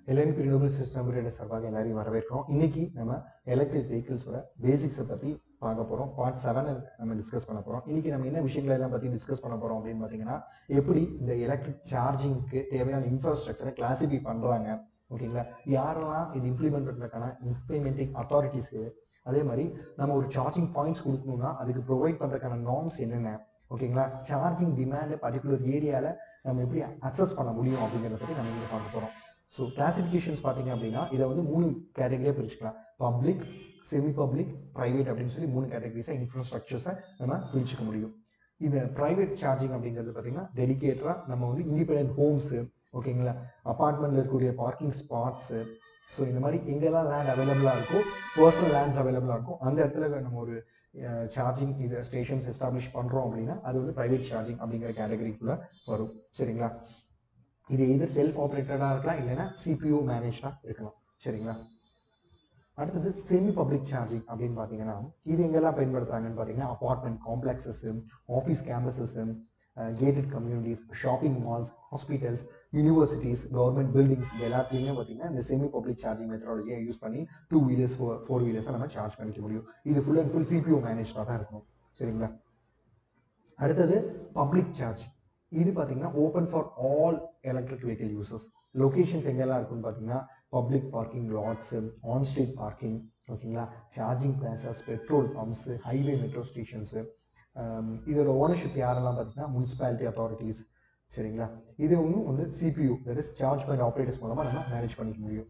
LNB renewable system period சார்பாக எல்லாரையும் வரவேற்கிறோம் இன்னைக்கு நம்ம எலக்ட்ரிக் வெஹிக்கிள்ஸோட பேசிக்ஸை பற்றி பார்க்க போகிறோம் பார்ட் செவன் நம்ம டிஸ்கஸ் பண்ண போகிறோம் இன்னைக்கு நம்ம என்ன விஷயங்களை எல்லாம் பற்றி டிஸ்கஸ் பண்ண போகிறோம் அப்படின்னு பார்த்தீங்கன்னா எப்படி இந்த எலக்ட்ரிக் சார்ஜிங்க்கு தேவையான இன்ஃப்ராஸ்ட்ரக்சரை கிளாசிஃபை பண்ணுறாங்க ஓகேங்களா யாரெல்லாம் இது இம்ப்ளிமெண்ட் பண்ணுறதுக்கான இம்ப்ளிமெண்டிங் அத்தாரிட்டிஸு அதே மாதிரி நம்ம ஒரு சார்ஜிங் பாயிண்ட்ஸ் கொடுக்கணும்னா அதுக்கு ப்ரொவைட் பண்ணுறதுக்கான நார்ம்ஸ் என்னென்ன ஓகேங்களா சார்ஜிங் டிமாண்டு பர்டிகுலர் ஏரியாவில் நம்ம எப்படி அக்சஸ் பண்ண முடியும் அப்படிங்கிறத பற்றி நம்ம இங்கே பார்க்க போகிறோம் ஸோ கிளாசிஃபிகேஷன்ஸ் பார்த்தீங்க அப்படின்னா இதை வந்து மூணு கேட்டகரியாக பிரிச்சுக்கலாம் பப்ளிக் செமி பப்ளிக் ப்ரைவேட் அப்படின்னு சொல்லி மூணு கேட்டகரிஸாக இன்ஃப்ராஸ்ட்ரக்சர்ஸை நம்ம பிரிச்சுக்க முடியும் இந்த ப்ரைவேட் சார்ஜிங் அப்படிங்கிறது பார்த்தீங்கன்னா டெடிகேட்டராக நம்ம வந்து இண்டிபெண்டன்ட் ஹோம்ஸு ஓகேங்களா அப்பார்ட்மெண்ட்டில் இருக்கக்கூடிய பார்க்கிங் ஸ்பாட்ஸு ஸோ இந்த மாதிரி எங்கெல்லாம் லேண்ட் அவைலபிளாக இருக்கோ பர்சனல் லேண்ட்ஸ் அவைலபிளாக இருக்கும் அந்த இடத்துல நம்ம ஒரு சார்ஜிங் இது ஸ்டேஷன்ஸ் எஸ்டாப்ளிஷ் பண்ணுறோம் அப்படின்னா அது வந்து ப்ரைவேட் சார்ஜிங் அப்படிங்கிற கேட்டகரிக்குள்ளே வரும் சரிங்களா இது இது செல்ஃப் ஆப்ரேட்டடாக இருக்கலாம் இல்லைன்னா சிபியூ மேனேஜாக இருக்கலாம் சரிங்களா அடுத்தது செமி பப்ளிக் சார்ஜிங் அப்படின்னு பார்த்தீங்கன்னா இது எங்கெல்லாம் பயன்படுத்துறாங்கன்னு பார்த்தீங்கன்னா apartment complexes office campuses gated communities shopping malls hospitals universities government buildings இது எல்லாத்துலேயுமே பார்த்தீங்கன்னா இந்த செமி பப்ளிக் சார்ஜிங் மெத்தடாலஜியை யூஸ் பண்ணி டூ வீலர்ஸ் ஃபோர் ஃபோர் வீலர்ஸை நம்ம சார்ஜ் பண்ணிக்க முடியும் இது ஃபுல் அண்ட் ஃபுல் சிபியூ மேனேஜாக தான் இருக்கும் சரிங்களா அடுத்தது பப்ளிக் சார்ஜ் இது பார்த்தீங்கன்னா open for all electric vehicle users locations எங்கெல்லாம் இருக்குன்னு பார்த்தீங்கன்னா public parking lots on street parking ஓகேங்களா charging places petrol pumps highway metro stations இதோட ஓனர்ஷிப் யாரெல்லாம் பார்த்தீங்கன்னா முனிசிபாலிட்டி அத்தாரிட்டிஸ் சரிங்களா இது ஒன்றும் வந்து CPU that is charge point operators மூலமாக நம்ம மேனேஜ் பண்ணிக்க முடியும்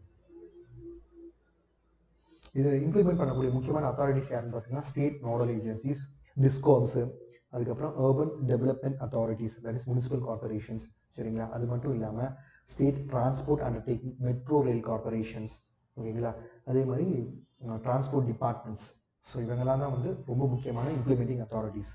இதை இம்ப்ளிமெண்ட் பண்ணக்கூடிய முக்கியமான அத்தாரிட்டிஸ் யாருன்னு பார்த்தீங்கன்னா ஸ்டேட் நோடல் ஏஜென்சிஸ் டிஸ்காம்ஸு அதுக்கப்புறம் urban development authorities that is municipal corporations சரிங்களா அது மட்டும் இல்லாமல் state transport undertaking metro rail corporations ஓகேங்களா அதே மாதிரி டிரான்ஸ்போர்ட் டிபார்ட்மெண்ட்ஸ் ஸோ இவங்கெல்லாம் தான் வந்து ரொம்ப முக்கியமான இம்ப்ளிமெண்டிங் அத்தாரிட்டிஸ்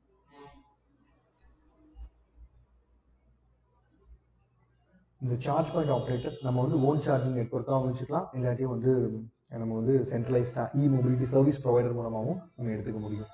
இந்த சார்ஜ் பாயிண்ட் ஆப்ரேட்டர் நம்ம வந்து ஓன் சார்ஜிங் நெட்ஒர்க்காகவும் வச்சுக்கலாம் இல்லாட்டியும் வந்து நம்ம வந்து சென்ட்ரலைஸ்டாக இ மொபிலிட்டி சர்வீஸ் ப்ரொவைடர் மூலமாகவும் நம்ம எடுத்துக்க முடியும்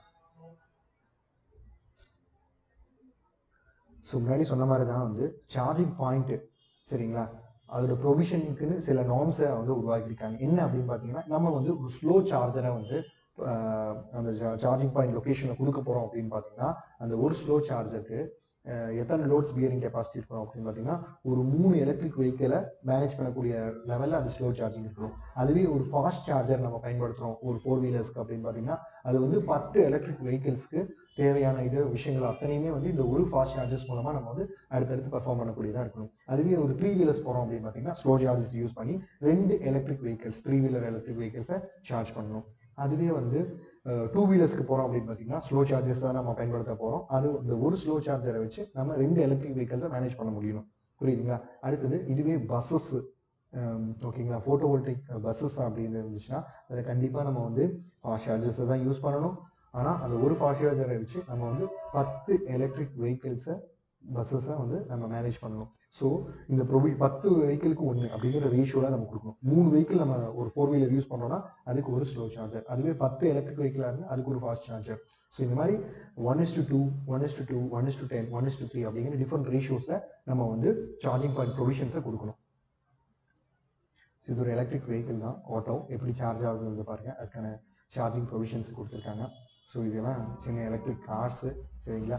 ஸோ முன்னாடி சொன்ன மாதிரி தான் வந்து சார்ஜிங் பாயிண்ட்டு சரிங்களா அதோட ப்ரொவிஷனுக்குன்னு சில நார்ம்ஸை வந்து உருவாக்கியிருக்காங்க என்ன அப்படின்னு பார்த்தீங்கன்னா நம்ம வந்து ஒரு ஸ்லோ சார்ஜரை வந்து அந்த சார்ஜிங் பாயிண்ட் லொக்கேஷனில் கொடுக்க போகிறோம் அப்படின்னு பார்த்தீங்கன்னா அந்த ஒரு ஸ்லோ சார்ஜருக்கு எத்தனை லோட்ஸ் பியரிங் கெப்பாசிட்டி இருக்கணும் அப்படின்னு பார்த்தீங்கன்னா ஒரு மூணு எலக்ட்ரிக் வெஹிக்கிளை மேனேஜ் பண்ணக்கூடிய லெவலில் அது ஸ்லோ சார்ஜிங் இருக்கணும் அதுவே ஒரு ஃபாஸ்ட் சார்ஜர் நம்ம பயன்படுத்துகிறோம் ஒரு ஃபோர் வீலர்ஸ்க்கு அப்படின்னு பார்த்தீங்கன்னா அது வந்து பத்து எலக்ட்ரிக் வெஹிக்கிள்ஸ்க்கு தேவையான இது விஷயங்கள் அத்தனையுமே வந்து இந்த ஒரு ஃபாஸ்ட் சார்ஜஸ் மூலமாக நம்ம வந்து அடுத்தடுத்து பர்ஃபார்ம் பண்ணக்கூடியதாக இருக்கணும் அதுவே ஒரு த்ரீ வீலர்ஸ் போகிறோம் அப்படின்னு பார்த்தீங்கன்னா ஸ்லோ சார்ஜஸ் யூஸ் பண்ணி ரெண்டு electric vehicles three wheeler electric வெஹிக்கிள்ஸை சார்ஜ் பண்ணணும் அதுவே வந்து டூ வீலர்ஸ்க்கு போகிறோம் அப்படின்னு பார்த்தீங்கன்னா ஸ்லோ சார்ஜஸ் தான் நம்ம பயன்படுத்த போகிறோம் அது இந்த ஒரு ஸ்லோ சார்ஜரை வச்சு நம்ம ரெண்டு எலக்ட்ரிக் வெஹிக்கிள்ஸை மேனேஜ் பண்ண முடியணும் புரியுதுங்களா அடுத்தது இதுவே பஸ்ஸஸ் ஓகேங்களா ஃபோட்டோ வோல்டிக் பஸ்ஸஸ் அப்படின்னு இருந்துச்சுன்னா அதில் கண்டிப்பாக நம்ம வந்து ஃபாஸ்ட் சார்ஜஸை தான் யூஸ் பண்ணணும் ஆனால் அந்த ஒரு ஃபாஸ்ட் சார்ஜரை வச்சு நம்ம வந்து பத்து எலக்ட்ரிக் வெஹிக்கிள்ஸை பஸ்ஸஸை வந்து நம்ம மேனேஜ் பண்ணணும் ஸோ இந்த ப்ரொவி பத்து வெஹிக்கிளுக்கு ஒன்று அப்படிங்கிற ரேஷியோவில் நம்ம கொடுக்கணும் மூணு வெஹிக்கிள் நம்ம ஒரு ஃபோர் வீலர் யூஸ் பண்ணுறோம்னா அதுக்கு ஒரு ஸ்லோ சார்ஜர் அதுவே பத்து எலக்ட்ரிக் வெஹிக்கிளாக இருந்தால் அதுக்கு ஒரு ஃபாஸ்ட் சார்ஜர் ஸோ இந்த மாதிரி one is to two one is to two one is to ten one is to three அப்படிங்கிற டிஃப்ரெண்ட் ரேஷியோஸில் நம்ம வந்து சார்ஜிங் பாயிண்ட் ப்ரொவிஷன்ஸை கொடுக்கணும் ஸோ இது ஒரு எலக்ட்ரிக் வெஹிக்கிள் தான் ஆட்டோ எப்படி சார்ஜ் ஆகுதுன்னு பாருங்கள் அதுக்கான சார்ஜிங் ப்ரொவிஷன்ஸ் கொடுத்துருக்காங்க ஸோ இதெல்லாம் சின்ன எலக்ட்ரிக் கார்ஸு சரிங்களா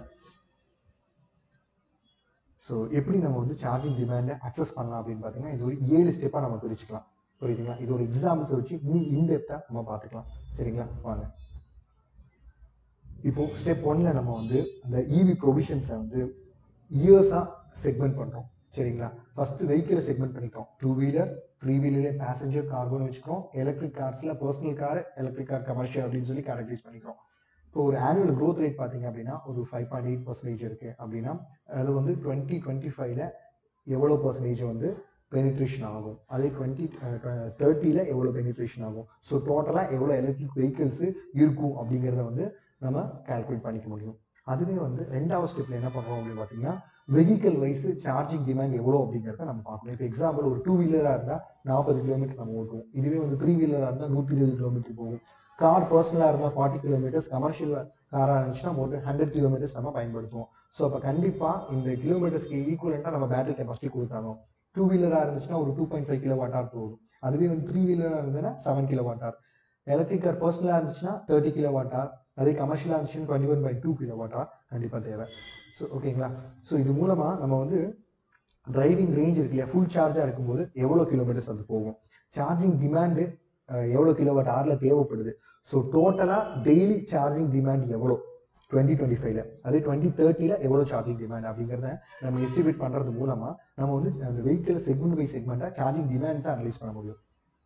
ஸோ எப்படி நம்ம வந்து சார்ஜிங் டிமாண்டை அக்சஸ் பண்ணலாம் அப்படின்னு பார்த்தீங்கன்னா இது ஒரு ஏழு ஸ்டெப்பாக நம்ம பிரிச்சுக்கலாம் புரியுதுங்களா இது ஒரு எக்ஸாம்பிள்ஸை வச்சு இன்னும் இன்டெப்த்தாக நம்ம பார்த்துக்கலாம் சரிங்களா வாங்க இப்போ ஸ்டெப் ஒன்ல நம்ம வந்து அந்த இவி ப்ரொவிஷன்ஸை வந்து இயர்ஸாக செக்மெண்ட் பண்ணுறோம் சரிங்களா ஃபர்ஸ்ட் வெஹிக்கிளை செக்மெண்ட் பண்ணிட்டோம் two wheeler three wheeler passenger கார்கோன்னு வச்சுக்கிறோம் எலக்ட்ரிக் கார்ஸில் personal car electric car commercial அப்படின்னு சொல்லி கேட்டகரைஸ் பண்ணிக்கிறோம் இப்போ ஒரு ஆனுவல் க்ரோத் ரேட் பார்த்தீங்க அப்படின்னா ஒரு ஃபைவ் பாயிண்ட் எயிட் பர்சன்டேஜ் இருக்குது அப்படின்னா அது வந்து டுவெண்ட்டி டுவெண்ட்டி ஃபைவ்ல எவ்வளோ பர்சன்டேஜ் வந்து பெனிட்ரேஷன் ஆகும் அதே டுவெண்ட்டி தேர்ட்டியில் எவ்வளோ பெனிட்ரேஷன் ஆகும் ஸோ டோட்டலாக எவ்வளோ எலக்ட்ரிக் வெஹிக்கிள்ஸு இருக்கும் அப்படிங்கிறத வந்து நம்ம கால்குலேட் பண்ணிக்க முடியும் அதுவே வந்து ரெண்டாவது ஸ்டெப்பில் என்ன பண்ணுறோம் அப்படின்னு பார்த்தீங்கன்னா வெஹிக்கல் வைஸ் சார்ஜிங் டிமாண்ட் எவ்வளோ அப்படிங்கிறத நம்ம பார்க்கணும் இப்போ எக்ஸாம்பிள் ஒரு டூ வீலராக இருந்தால் நாற்பது கிலோமீட்டர் நம்ம ஓட்டுவோம் இதுவே வந்து த்ரீ வீலராக இருந்தால் நூற்றி இருபது கிலோமீட்டர் போகும் கார் பர்சனலாக இருந்தால் ஃபார்ட்டி கிலோமீட்டர்ஸ் கமர்ஷியல் காராக இருந்துச்சுன்னா மோட்டர் ஹண்ட்ரட் கிலோமீட்டர்ஸ் நம்ம பயன்படுத்துவோம் ஸோ அப்போ கண்டிப்பாக இந்த கிலோமீட்டர்ஸ்க்கு ஈக்குவலண்ட்டாக நம்ம பேட்டரி கெப்பாசிட்டி கொடுத்தாலும் டூ வீலராக இருந்துச்சுன்னா ஒரு two point five kilowatt hour போகும் அதுவே வந்து த்ரீ வீலராக இருந்ததுன்னா seven kilowatt hour electric car பர்சனலாக இருந்துச்சுன்னா தேர்ட்டி கிலோ வாட் ஆர் அதே கமர்ஷியலாக இருந்துச்சுன்னா twenty one by two kilowatt hour கண்டிப்பாக தேவை ஸோ ஓகேங்களா ஸோ இது மூலமாக நம்ம வந்து டிரைவிங் ரேஞ்ச் இருக்கு இல்லையா ஃபுல் சார்ஜாக இருக்கும்போது எவ்வளோ கிலோமீட்டர்ஸ் அது போகும் சார்ஜிங் டிமாண்டு எவ்வளோ கிலோவாட் ஹவரில் தேவைப்படுது ஸோ டோட்டலாக டெய்லி சார்ஜிங் டிமாண்ட் எவ்வளோ டுவெண்ட்டி டுவெண்ட்டி ஃபைவ்ல அதே டுவெண்ட்டி தேர்ட்டியில் எவ்வளோ சார்ஜிங் டிமாண்ட் அப்படிங்கிறத நம்ம எஸ்டிமேட் பண்ணுறது மூலமாக நம்ம வந்து அந்த வெஹிக்கிள் செக்மெண்ட் பை செக்மெண்ட்டாக சார்ஜிங் டிமாண்ட்ஸை அனலைஸ் பண்ண முடியும்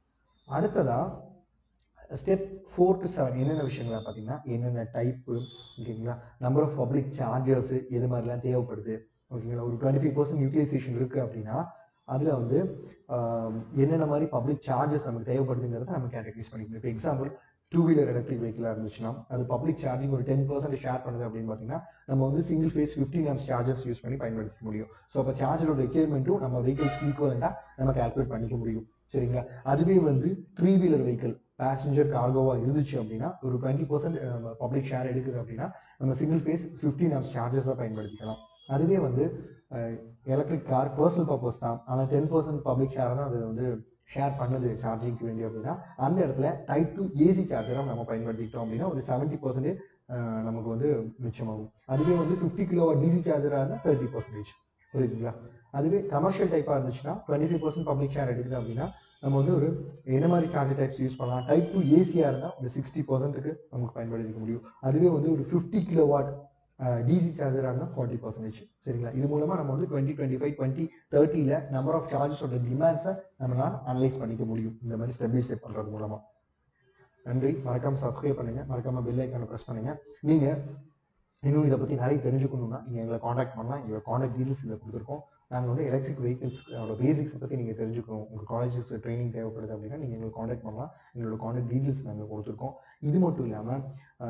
அடுத்ததாக ஸ்டெப் ஃபோர் டு செவன் என்னென்ன விஷயங்கள்லாம் பார்த்தீங்கன்னா என்னென்ன டைப்பு ஓகேங்களா நம்பர் ஆஃப் பப்ளிக் சார்ஜர்ஸ் எது மாதிரிலாம் தேவைப்படுது ஓகேங்களா ஒரு டுவெண்ட்டி ஃபைவ் பர்சன்ட் யூட்டிலைசேஷன் இருக்குது அப்படின்னா அதில் வந்து ஆஹ், என்னென்ன மாதிரி பப்ளிக் சார்ஜஸ் நமக்கு தேவைப்படுதுங்கிறத நம்ம கேட்டகரைஸ் பண்ணிக்கணும் இப்போ எக்ஸாம்பிள் டூ வீலர் எலக்ட்ரிக் வெஹிக்கிளாக இருந்துச்சுன்னா அது பப்ளிக் சார்ஜிங் ஒரு டென் பர்சன்ட் ஷேர் பண்ணுது அப்படின்னு பார்த்தீங்கன்னா நம்ம வந்து single phase fifteen amps chargers use பண்ணி பயன்படுத்திக்க முடியும் ஸோ அப்போ சார்ஜரோட ரெக்யர்மெண்ட்டும் நம்ம வெஹிக்கிள்ஸ்க்கு ஈக்குவலண்டாக நம்ம கால்குலேட் பண்ணிக்க முடியும் சரிங்களா அதுவே வந்து த்ரீ வீலர் வெஹிக்கிள் பேசஞ்சர் கார்கோவாக இருந்துச்சு அப்படின்னா ஒரு டுவெண்ட்டி பர்சன்ட் பப்ளிக் ஷேர் எடுக்குது அப்படின்னா நம்ம சிங்கிள் ஃபேஸ் ஃபிஃப்டின் ஆம்ஸ் சார்ஜஸாக பயன்படுத்திக்கலாம் அதுவே வந்து எலக்ட்ரிக் கார் பர்சனல் பர்பஸ் தான் ஆனால் டென் பர்சன்ட் பப்ளிக் ஷேர் தான் அது வந்து ஷேர் பண்ணுது சார்ஜிங்க்கு வேண்டி அப்படின்னா அந்த இடத்துல டைப் டூ ஏசி சார்ஜராக நம்ம பயன்படுத்திக்கிட்டோம் அப்படின்னா ஒரு செவன்ட்டி பர்சன்டேஜ் நமக்கு வந்து மிச்சமாகும் அதுவே வந்து ஃபிஃப்டி கிலோ டிசி சார்ஜராக இருந்தால் தேர்ட்டி பர்சன்டேஜ் புரியுதுங்களா அதுவே கமர்ஷியல் டைப்பாக இருந்துச்சுன்னா twenty five percent public share எடுக்குது அப்படின்னா நம்ம வந்து ஒரு என்ன மாதிரி சார்ஜர் டைப்ஸ் யூஸ் பண்ணலாம் டைப் டூ ஏசியாக இருந்தால் ஒரு சிக்ஸ்டி பர்சன்ட்டுக்கு நமக்கு பயன்படுத்திக்க முடியும் அதுவே வந்து ஒரு ஃபிஃப்டி கிலோ வாட் டிசி சார்ஜராக இருந்தால் ஃபார்ட்டி பர்சன்டேஜ் சரிங்களா இது மூலமாக நம்ம வந்து டுவெண்ட்டி டுவெண்ட்டி ஃபைவ் டுவெண்ட்டி தேர்ட்டியில் நம்பர் ஆஃப் சார்ஜஸோட டிமாண்ட்ஸை நம்மளால் அனலைஸ் பண்ணிக்க முடியும் இந்த மாதிரி ஸ்டெப் பை ஸ்டெப் பண்ணுறது மூலமாக நன்றி மறக்காம சப்ஸ்கிரைப் பண்ணுங்க மறக்காம பெல் ஐக்கானை ப்ரெஸ் பண்ணுங்க நீங்க இன்னும் இதை பற்றி நிறைய தெரிஞ்சுக்கணும்னா நீங்கள் எங்களை காண்டாக்ட் பண்ணலாம் எங்களோட காண்டாக்ட் டீட்டெயில்ஸ் இதில் கொடுத்துருக்கோம் நாங்கள் வந்து எலக்ட்ரிக் வெஹிக்கிள்ஸோட பேசிக்ஸை பற்றி நீங்கள் தெரிஞ்சுக்கணும் உங்கள் காலேஜஸ் ட்ரைனிங் தேவைப்படுது அப்படின்னா நீங்கள் எங்களை காண்டாக்ட் பண்ணலாம் எங்களோட காண்டாக்ட் டீட்டெயில்ஸ் நாங்கள் கொடுத்துருக்கோம் இது மட்டும் இல்லாமல்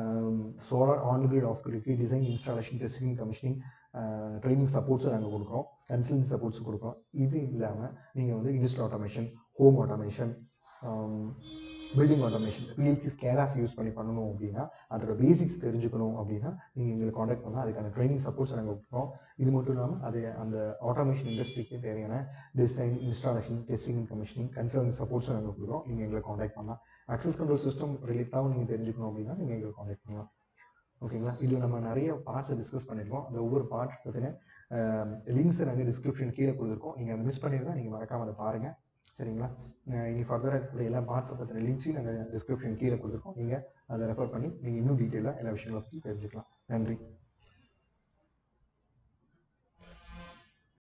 சோலார் ஆன் கிரிட் ஆஃப் கிரிட்க்கு design installation testing commissioning training சப்போர்ட்ஸும் நாங்கள் கொடுக்குறோம் கன்சல்டிங் சப்போர்ட்ஸும் கொடுக்குறோம் இது இல்லாமல் நீங்கள் வந்து industrial automation home automation building automation PLC ஸ்கேடாஃப் யூஸ் பண்ணி பண்ணணும் அப்படின்னா அதோட பேசிக்ஸ் தெரிஞ்சுக்கணும் அப்படின்னா நீங்கள் எங்களை காண்டாக்ட் பண்ணால் அதுக்கான ட்ரைனிங் சப்போர்ட்ஸ் நாங்கள் கொடுக்குறோம் இது மட்டும் இல்லாமல் அது அந்த ஆட்டோமேஷன் இண்டஸ்ட்ரிக்கு தேவையான design installation testing commissioning consulting சப்போர்ட்ஸும் நாங்கள் கொடுக்குறோம் நீங்கள் எங்களை காண்டாக்ட் பண்ணலாம் அக்சஸ் கண்ட்ரோல் சிஸ்டம் ரிலேட்டாகவும் நீங்கள் தெரிஞ்சுக்கணும் அப்படின்னா நீங்கள் எங்களை காண்டாக்ட் பண்ணலாம் ஓகேங்களா இதில் நம்ம நிறைய பார்ட்ஸை டிஸ்கஸ் பண்ணியிருக்கோம் அந்த ஒவ்வொரு பார்ட் பற்றின லிங்க்ஸை நாங்கள் டிஸ்கிரிப்ஷன் கீழே கொடுத்துருக்கோம் நீங்கள் அதை மிஸ் பண்ணியிருந்தா நீங்கள் மறக்காமல் அதை பாருங்கள் சரிங்களா அஹ் இனி ஃபர்தராக இருக்கக்கூடிய எல்லா பார்ட்ஸை பற்றின லிங்க்ஸையும் நாங்கள் டிஸ்கிரிப்ஷன் கீழே கொடுத்துருக்கோம் நீங்கள் அதை ரெஃபர் பண்ணி நீங்கள் இன்னும் டீட்டெயிலாக எல்லா விஷயங்களை பற்றி தெரிஞ்சுக்கலாம் நன்றி